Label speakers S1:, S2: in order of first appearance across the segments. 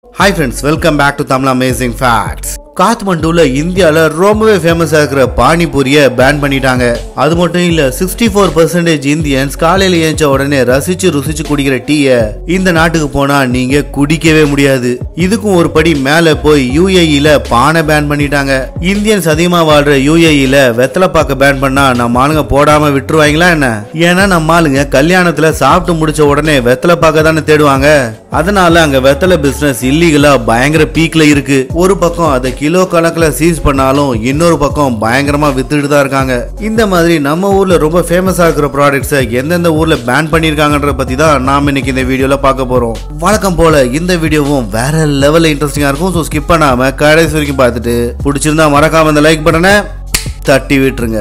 S1: hi friends welcome back to Tamil amazing facts காத்மண்டுல இந்தியால ரொம்பவே ஃபேமஸா இருக்கிற பானிபூரிய பேன் பண்ணிட்டாங்க அது மட்டும் இல்ல சிக்ஸ்டி ஃபோர் பர்சன்டேஜ் இந்தியன்ஸ் காலையில ஏஞ்ச உடனே ரசிச்சு ருசிச்சு குடிக்கிற டீய இந்த நாட்டுக்கு போனா நீங்க குடிக்கவே முடியாது இதுக்கும் ஒரு படி மேல போய் யூஏஇல பானை பேன் பண்ணிட்டாங்க இந்தியன்ஸ் அதிகமா வாழ்ற யூஏஇல வெத்தலை பாக்க பேன் பண்ணா நம்ம ஆளுங்க போடாம விட்டுருவாங்களா என்ன ஏன்னா நம்ம ஆளுங்க கல்யாணத்துல சாப்பிட்டு முடிச்ச உடனே வெத்தலை பாக்க தானே தேடுவாங்க அதனால அங்க வெத்தலை பிசினஸ் இல்லீகலா பயங்கர பீக்ல இருக்கு ஒரு பக்கம் அதை கிலோ கணக்குல சீஸ் பண்ணாலும் இன்னொரு பக்கம் பயங்கரமா வித்துட்டு தான் இருக்காங்க இந்த மாதிரி நம்ம ஊர்ல ரொம்ப ஃபேமஸா இருக்கிற ப்ராடக்ட்ஸை எந்தெந்த ஊர்ல பேன் பண்ணிருக்காங்கன்றத பத்தி தான் நாம இன்னைக்கு இந்த வீடியோல பார்க்க போறோம் வழக்கம் போல இந்த வீடியோவும் வேற லெவல்ல இன்ட்ரெஸ்டிங்கா இருக்கும் ஸோ ஸ்கிப் பண்ணாம கடைசி வரைக்கும் பார்த்துட்டு பிடிச்சிருந்தா மறக்காம இந்த லைக் பட்டனை தட்டி விட்டுருங்க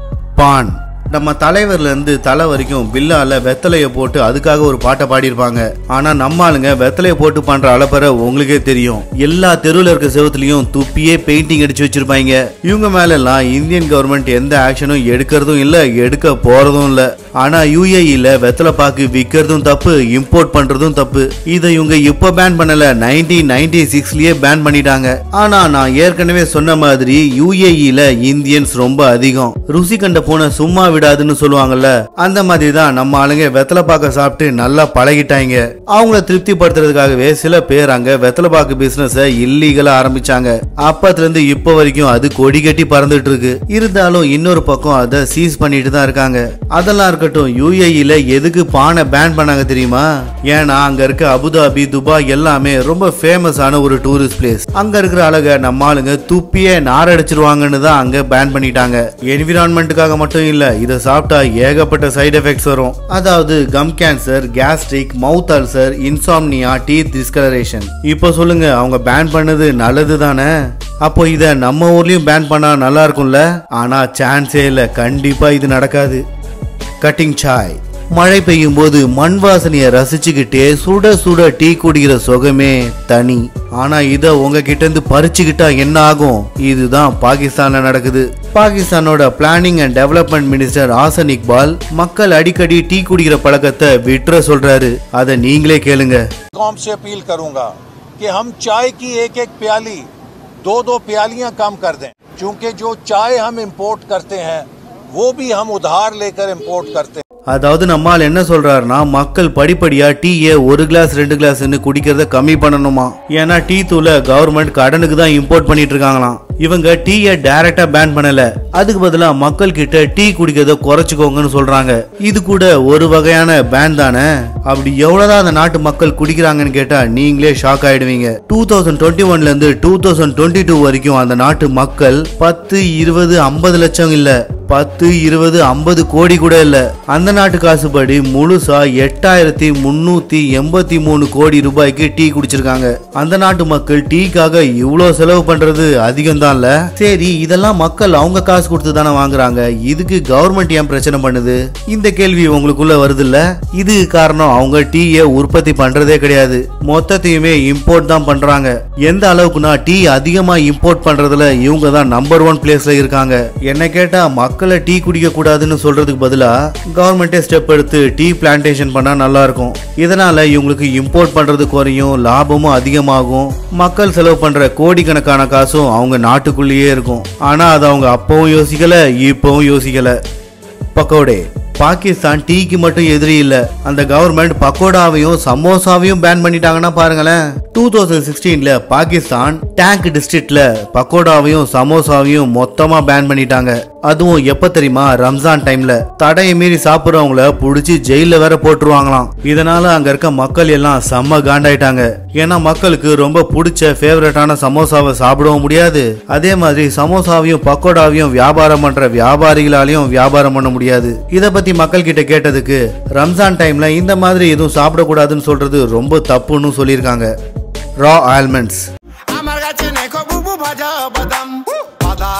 S1: பான் நம்ம தலைவர்ல இருந்து தலை வரைக்கும் பில்லால வெத்தலைய போட்டு அதுக்காக ஒரு பாட்டை பாடியிருப்பாங்க ஆனா நம்ம ஆளுங்க வெத்தலைய போட்டு பண்ற அலப்பற உங்களுக்கே தெரியும் எல்லா தெருவுல இருக்க செவத்துலயும் துப்பியே பெயிண்டிங் அடிச்சு வச்சிருப்பாங்க இவங்க மேல எல்லாம் இந்தியன் கவர்மெண்ட் எந்த ஆக்ஷனும் எடுக்கிறதும் இல்ல எடுக்க போறதும் இல்ல ஆனா யூஏஇல வெத்தலை பாக்கு விற்கிறதும் தப்பு இம்போர்ட் பண்றதும் தப்பு இதை இவங்க இப்ப பேன் பண்ணல நைன்டீன் நைன்டி சிக்ஸ்லயே பேன் பண்ணிட்டாங்க ஆனா நான் ஏற்கனவே சொன்ன மாதிரி யூஏஇல இந்தியன்ஸ் ரொம்ப அதிகம் ருசி கண்ட பூனை சும்மா விடாதுன்னு சொல்லுவாங்கல்ல அந்த மாதிரி தான் நம்ம ஆளுங்க வெத்தலை பாக்க சாப்பிட்டு நல்லா பழகிட்டாங்க அவங்கள திருப்திப்படுத்துறதுக்காகவே சில பேர் அங்க வெத்தலை பாக்கு பிசினஸ் இல்லீகலா ஆரம்பிச்சாங்க அப்பத்துல இருந்து இப்ப வரைக்கும் அது கொடி கட்டி பறந்துட்டு இருக்கு இருந்தாலும் இன்னொரு பக்கம் அதை சீஸ் பண்ணிட்டு தான் இருக்காங்க அதெல்லாம் இருக்கட்டும் யூஏஇல எதுக்கு பானை பேன் பண்ணாங்க தெரியுமா ஏன்னா அங்க இருக்க அபுதாபி துபாய் எல்லாமே ரொம்ப ஃபேமஸான ஒரு டூரிஸ்ட் பிளேஸ் அங்க இருக்கிற அழக நம்ம ஆளுங்க துப்பியே நாரடிச்சிருவாங்கன்னு தான் அங்க பேன் பண்ணிட்டாங்க என்விரான்மெண்ட்டுக்காக மட்டும் இல்ல இதை சாப்பிட்டா ஏகப்பட்ட சைடு எஃபெக்ட்ஸ் வரும் அதாவது gum cancer gastric mouth ulcer insomnia teeth discoloration இப்போ சொல்லுங்க அவங்க பேன் பண்ணது நல்லது தானே அப்போ இத நம்ம ஊர்லயும் பேன் பண்ணா நல்லா இருக்கும்ல ஆனா சான்ஸே இல்ல கண்டிப்பா இது நடக்காது கட்டிங் சாய் மழை பெய்யும் போது மண் வாசனைய ரசிச்சுக்கிட்டே சுட சுட டீ குடிக்கிற சுகமே தனி ஆனா இத உங்ககிட்ட இருந்து பறிச்சுக்கிட்டா என்ன ஆகும் இதுதான் பாகிஸ்தான்ல நடக்குது பாகிஸ்தானோட planning and development minister Ahsan Iqbal மக்கள் அடிக்கடி டீ குடிக்கிற பழக்கத்தை விட்டுற சொல்றாரு அதை நீங்களே கேளுங்க
S2: कौम से अपील करूंगा कि हम चाय की एक एक प्याली दो दो प्यालियां कम कर दें क्योंकि जो चाय हम इंपोर्ट करते हैं वो भी हम उधार लेकर इंपोर्ट करते हैं
S1: அதாவது நம்மால் என்ன சொல்றாருன்னா மக்கள் படிப்படியா டீயை ஒரு கிளாஸ் ரெண்டு கிளாஸ்னு குடிக்கிறத கம்மி பண்ணணுமா ஏன்னா டீ தூளை கவர்மெண்ட் கடனுக்கு தான் இம்போர்ட் பண்ணிட்டு இருக்காங்களாம் இவங்க டீயை டைரக்டா பேன் பண்ணல அதுக்கு பதிலா மக்கள் கிட்ட டீ குடிக்கிறத குறைச்சுக்கோங்கன்னு சொல்றாங்க இது கூட ஒரு வகையான பேன் தானே அப்படி எவ்வளவுதான் அந்த நாட்டு மக்கள் குடிக்கிறாங்கன்னு கேட்டா நீங்களே ஷாக் ஆயிடுவீங்க டூ தௌசண்ட் டுவெண்ட்டி ஒன்ல இருந்து டூ தௌசண்ட் டுவெண்ட்டி டூ வரைக்கும் அந்த நாட்டு மக்கள் பத்து இருபது ஐம்பது லட்சம் இல்ல பத்து இருபது ஐம்பது கோடி கூட இல்ல அந்த நாட்டு காசுபடி முழுசா எட்டாயிரத்தி முன்னூத்தி எண்பத்தி மூணு கோடி ரூபாய்க்கு டீ குடிச்சிருக்காங்க அந்த நாட்டு மக்கள் டீக்காக இவ்வளவு செலவு பண்றது அதிகம் தான்ல சரி இதெல்லாம் மக்கள் அவங்க காசு கொடுத்து தானே வாங்குறாங்க இதுக்கு கவர்மெண்ட் ஏன் பிரச்சனை பண்ணுது இந்த கேள்வி உங்களுக்குள்ள வருது இல்ல இது காரணம் அவங்க டீயை உற்பத்தி பண்றதே கிடையாது மொத்தத்தையுமே இம்போர்ட் தான் பண்றாங்க எந்த அளவுக்குனா டீ அதிகமா இம்போர்ட் பண்றதுல இவங்க தான் நம்பர் ஒன் பிளேஸ்ல இருக்காங்க என்ன கேட்டா மக்களை டீ குடிக்க கூடாதுன்னு சொல்றதுக்கு பதிலா கவர்மெண்டே ஸ்டெப் எடுத்து டீ பிளான்டேஷன் பண்ணா நல்லா இருக்கும் இதனால இவங்களுக்கு இம்போர்ட் பண்றது குறையும் லாபமும் அதிகமாகும் மக்கள் செலவு பண்ற கோடிக்கணக்கான காசும் அவங்க நாட்டுக்குள்ளேயே இருக்கும் ஆனா அது அவங்க அப்பவும் யோசிக்கல இப்பவும் யோசிக்கல பக்கோடே பாகிஸ்தான் டீக்கு மட்டும் எதிரி இல்ல அந்த கவர்மெண்ட் பக்கோடாவையும் சமோசாவையும் பேன் பண்ணிட்டாங்கன்னா பாருங்களேன் டூ தௌசண்ட் சிக்ஸ்டீன்ல பாகிஸ்தான் டேங்க் டிஸ்ட்ரிக்ட்ல பக்கோடாவையும் சமோசாவையும் மொத்தமா பேன் பண்ணிட்டாங்க அதுவும் எப்ப தெரியுமா ரம்ஜான் டைம்ல தடையை மீறி சாப்பிடுறவங்கள புடிச்சு ஜெயில வேற போட்டுருவாங்களாம் இதனால அங்க இருக்க மக்கள் எல்லாம் செம்ம காண்டாயிட்டாங்க ஏன்னா மக்களுக்கு ரொம்ப பிடிச்ச ஃபேவரட்டான சமோசாவை சாப்பிடவும் முடியாது அதே மாதிரி சமோசாவையும் பக்கோடாவையும் வியாபாரம் பண்ற வியாபாரிகளாலையும் வியாபாரம் பண்ண முடியாது இத பத்தி மக்கள் கிட்ட கேட்டதுக்கு ரம்ஜான் டைம்ல இந்த மாதிரி எதுவும் சாப்பிடக்கூடாதுன்னு சொல்றது ரொம்ப தப்புன்னு சொல்லியிருக்காங்க ரா ஆல்மண்ட்ஸ்
S3: আমার কাছে নেখো বুবু ভাজা বাদাম বাদাম বাদাম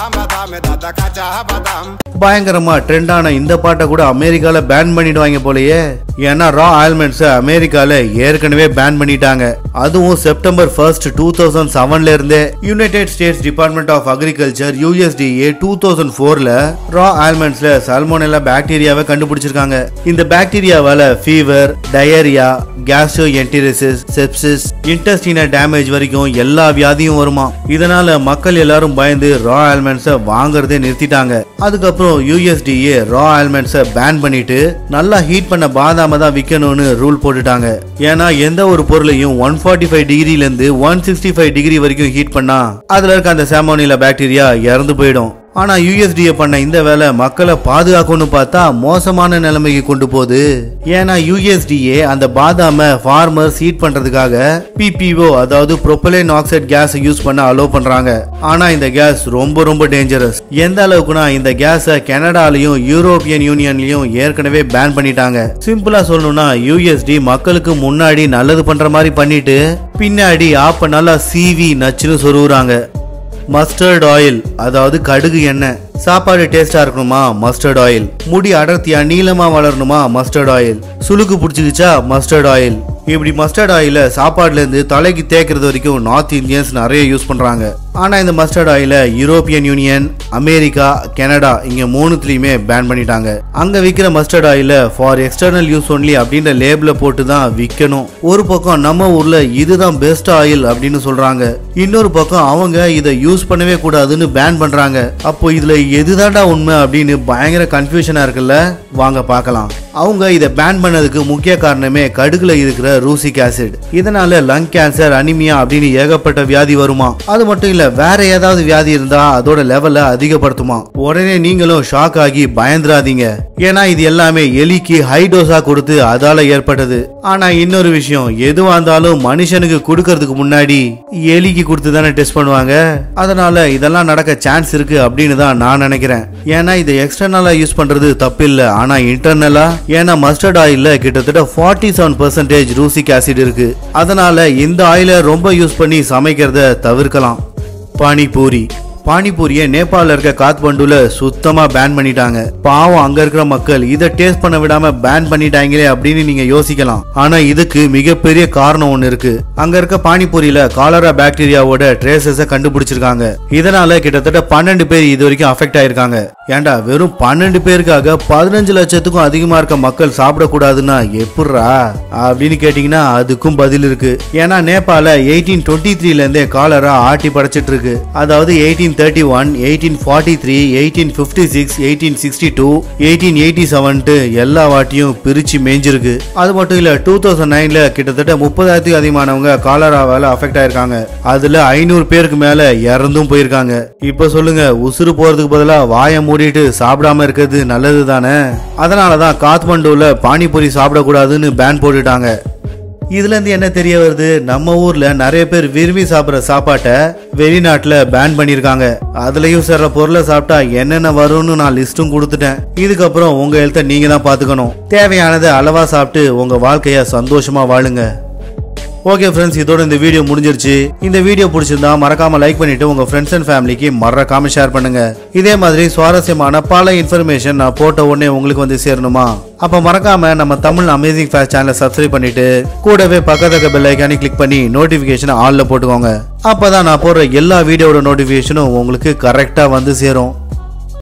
S3: में दादा खाचा बादाम
S1: பயங்கரமா ட்ரெண்டான இந்த பாட்டை கூட அமெரிக்கால பேன் பண்ணிடுவாங்க போலயே ஏன்னா ரா ஆயில்மெண்ட்ஸ் அமெரிக்கால ஏற்கனவே பேன் பண்ணிட்டாங்க அதுவும் செப்டம்பர் ஃபர்ஸ்ட் டூ தௌசண்ட் செவன்ல இருந்தே United States department of agriculture USDA two thousand ஃபோர்ல ரா ஆயில்மெண்ட்ஸ்ல சல்மோனெல்லா பாக்டீரியாவை கண்டுபிடிச்சிருக்காங்க இந்த பாக்டீரியாவால fever diarrhoea gastroenteritis sepsis intestine damage வரைக்கும் எல்லா வியாதியும் வருமா இதனால மக்கள் எல்லாரும் பயந்து ரா ஆயில்மெண்ட்ஸை வாங்குறதே நிறுத்திட்டாங்க அதுக்கப்புறம் யூஎஸ்டிஏ ரா ஆயில்மெண்ட்ஸை பேன் பண்ணிட்டு நல்லா ஹீட் பண்ண பாதாம தான் விற்கணும்னு ரூல் போட்டுட்டாங்க ஏன்னா எந்த ஒரு பொருளையும் ஒன் ஃபார்ட்டி ஃபைவ் டிகிரில இருந்து ஒன் சிக்ஸ்டி ஃபைவ் டிகிரி வரைக்கும் ஹீட் பண்ணா அதுல இருக்க அந்த சாமோனில பாக்டீரியா இறந்து போயிடும் ஆனா யூஎஸ்டிஏ பண்ண இந்த வேலை மக்களை பாதுகாக்கணும்னு பார்த்தா மோசமான நிலைமைக்கு கொண்டு போகுது ஏன்னா யூஎஸ்டிஏ அந்த பாதாம ஃபார்மர்ஸ் ஹீட் பண்றதுக்காக பிபிஓ அதாவது ப்ரொபலைன் ஆக்சைடு கேஸ் யூஸ் பண்ண அலோவ் பண்றாங்க ஆனா இந்த கேஸ் ரொம்ப ரொம்ப டேஞ்சரஸ் எந்த அளவுக்குனா இந்த கேஸை கனடாலையும் யூரோப்பியன் யூனியன்லயும் ஏற்கனவே பேன் பண்ணிட்டாங்க சிம்பிளா சொல்லணும்னா யூஎஸ்டி மக்களுக்கு முன்னாடி நல்லது பண்ற மாதிரி பண்ணிட்டு பின்னாடி ஆப்ப நல்லா சீவி நச்சுன்னு சொருகுறாங்க மஸ்டர்ட் ஆயில் அதாவது கடுகு எண்ணெய் சாப்பாடு டேஸ்டா இருக்கணுமா மஸ்டர்ட் ஆயில் முடி அடர்த்தியா நீளமா வளரணுமா மஸ்டர்ட் ஆயில் சுளுக்கு பிடிச்சிக்கிச்சா மஸ்டர்ட் ஆயில் இப்படி மஸ்டர்ட் ஆயில சாப்பாடுல இருந்து தலைக்கு தேய்க்கிறது வரைக்கும் நார்த் இந்தியன்ஸ் நிறைய யூஸ் பண்றாங்க ஆனா இந்த மஸ்டர்ட் ஆயில யூரோப்பியன் யூனியன் அமெரிக்கா கனடா இங்க மூணுத்துலயுமே பேன் பண்ணிட்டாங்க அங்க விக்கிற மஸ்டர்ட் ஆயில ஃபார் எக்ஸ்டர்னல் யூஸ் ஒன்லி அப்படின்ற லேபிள போட்டு தான் விற்கணும் ஒரு பக்கம் நம்ம ஊர்ல இதுதான் பெஸ்ட் ஆயில் அப்படின்னு சொல்றாங்க இன்னொரு பக்கம் அவங்க இதை யூஸ் பண்ணவே கூடாதுன்னு பேன் பண்றாங்க அப்போ இதுல எதுதான்டா உண்மை அப்படின்னு பயங்கர கன்ஃபியூஷனா இருக்குல்ல வாங்க பார்க்கலாம் அவங்க இதை பேன் பண்ணதுக்கு முக்கிய காரணமே கடுகுல இருக்கிற ரூசிக் ஆசிட் இதனால லங் கேன்சர் அனிமியா அப்படின்னு ஏகப்பட்ட வியாதி வருமா அது மட்டும் இல்ல வேற ஏதாவது வியாதி இருந்தா அதோட லெவலை அதிகப்படுத்துமா உடனே நீங்களும் ஷாக் ஆகி பயந்துராதீங்க ஏன்னா இது எல்லாமே எலிக்கு ஹை டோஸா கொடுத்து அதால ஏற்பட்டது ஆனா இன்னொரு விஷயம் எதுவா இருந்தாலும் மனுஷனுக்கு கொடுக்கறதுக்கு முன்னாடி எலிக்கு கொடுத்து தானே டெஸ்ட் பண்ணுவாங்க அதனால இதெல்லாம் நடக்க சான்ஸ் இருக்கு அப்படின்னு தான் நான் நினைக்கிறேன் ஏன்னா இதை எக்ஸ்டர்னலா யூஸ் பண்றது தப்பு இல்ல ஆனா இன்டர்னலா ஏன்னா மஸ்டர்ட் ஆயில்ல கிட்டத்தட்ட forty seven percentage erucic acid இருக்கு அதனால இந்த ஆயிலை ரொம்ப யூஸ் பண்ணி சமைக்கிறத தவிர்க்கலாம் பானிபூரி பானிபூரியை நேபாளில் இருக்க காத்மண்டுல சுத்தமா பேன் பண்ணிட்டாங்க பாவம் அங்க இருக்கிற மக்கள் இதை டேஸ்ட் பண்ண விடாம பேன் பண்ணிட்டாங்களே அப்படின்னு நீங்க யோசிக்கலாம் ஆனா இதுக்கு மிகப்பெரிய காரணம் ஒண்ணு இருக்கு அங்க இருக்க பானிபூரியில காலரா பாக்டீரியாவோட ட்ரேசஸ கண்டுபிடிச்சிருக்காங்க இதனால கிட்டத்தட்ட பன்னெண்டு பேர் இது வரைக்கும் அஃபெக்ட் ஆயிருக்காங்க ஏன்டா வெறும் பன்னெண்டு பேருக்காக பதினஞ்சு லட்சத்துக்கும் அதிகமா இருக்க மக்கள் சாப்பிடக்கூடாதுன்னா எப்படிரா அப்படின்னு கேட்டீங்கன்னா அதுக்கும் பதில் இருக்கு ஏன்னா நேபாள எயிட்டீன் டுவெண்ட்டி த்ரீல இருந்தே காலரா ஆட்டி படைச்சிட்டு இருக்கு அதாவது eighteen thirty one eighteen forty three eighteen fifty six eighteen sixty two eighteen eighty seven எல்லா வாட்டியும் பிரிச்சு மேய்ஞ்சிருக்கு அது மட்டும் இல்ல டூ தௌசண்ட் நைன்ல கிட்டத்தட்ட முப்பதாயிரத்துக்கு அதிகமானவங்க காலராவால அஃபெக்ட் ஆயிருக்காங்க அதுல ஐநூறு பேருக்கு மேல இறந்தும் போயிருக்காங்க இப்ப சொல்லுங்க உசுறு போறதுக்கு பதிலா வாயை மூடிட்டு சாப்பிடாம இருக்கிறது நல்லது தானே அதனாலதான் காத்மண்டுல பானிபூரி சாப்பிடக்கூடாதுன்னு பேன் போட்டுட்டாங்க இதுல இருந்து என்ன தெரிய வருது நம்ம ஊர்ல நிறைய பேர் விரும்பி சாப்பிடுற சாப்பாட்டை வெளிநாட்டுல பேன் பண்ணிருக்காங்க அதுலயும் சில பொருளை சாப்பிட்டா என்னென்ன வரும்னு நான் லிஸ்டும் கொடுத்துட்டேன் இதுக்கப்புறம் உங்க ஹெல்த்தை நீங்க தான் பாத்துக்கணும் தேவையானதை அளவா சாப்பிட்டு உங்க வாழ்க்கைய சந்தோஷமா வாழுங்க ஓகே ஃப்ரெண்ட்ஸ் இதோட இந்த வீடியோ முடிஞ்சிருச்சு இந்த வீடியோ பிடிச்சிருந்தா மறக்காம லைக் பண்ணிட்டு உங்க ஃப்ரெண்ட்ஸ் அண்ட் ஃபேமிலிக்கு மறக்காம ஷேர் பண்ணுங்க இதே மாதிரி சுவாரஸ்யமான பல இன்ஃபர்மேஷன் நான் போட்ட உடனே உங்களுக்கு வந்து சேரணுமா அப்ப மறக்காம நம்ம தமிழ் அமேசிங் ஃபேஸ் சேனலை சப்ஸ்கிரைப் பண்ணிட்டு கூடவே பக்கத்துக்கு பெல் ஐக்கானி கிளிக் பண்ணி நோட்டிபிகேஷன் ஆல்ல போட்டுக்கோங்க அப்பதான் நான் போடுற எல்லா வீடியோட நோட்டிபிகேஷனும் உங்களுக்கு கரெக்டா வந்து சேரும்